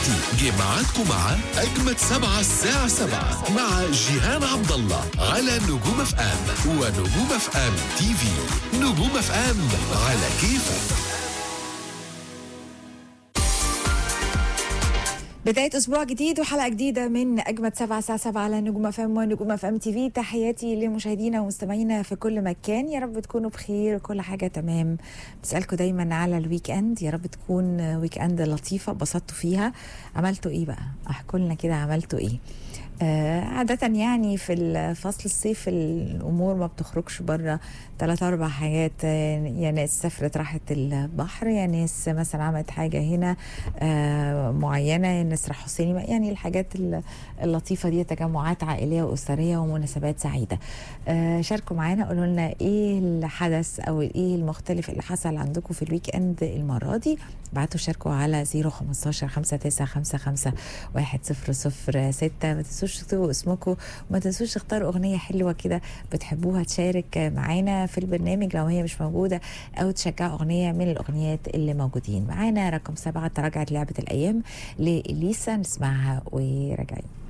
دلوقتي جه ميعادكم مع أجمد سبعة الساعة سبعة مع جيهان عبد الله على نجوم اف ام ونجوم اف ام تي في نجوم اف ام على كيفك بداية أسبوع جديد وحلقة جديدة من أجمد سبعة الساعة سبعة على نجوم اف ام ونجوم اف ام تي في تحياتي لمشاهدينا ومستمعينا في كل مكان يا رب تكونوا بخير وكل حاجة تمام بسألكم دايما على الويك اند يا رب تكون ويك اند لطيفة بسطتوا فيها عملتوا ايه بقى احكوا لنا كده عملتوا ايه آه عادة يعني في فصل الصيف الأمور ما بتخرجش بره ثلاث أربع حاجات آه، يا ناس سافرت راحت البحر يا ناس مثلا عملت حاجة هنا آه معينة يا ناس راحوا سينما يعني الحاجات ال- اللطيفة دي تجمعات عائلية وأسرية ومناسبات سعيدة آه شاركوا معانا قولوا لنا إيه الحدث أو إيه المختلف اللي حصل عندكم في الويك إند المرة دي بعتوا شاركوا على 015 5955 100 ما تنسوش تكتبوا اسمكم وما تنسوش تختاروا اغنيه حلوه كده بتحبوها تشارك معانا في البرنامج لو هي مش موجوده او تشجعوا اغنيه من الاغنيات اللي موجودين معانا رقم سبعه تراجعت لعبه الايام لاليسا نسمعها وراجعين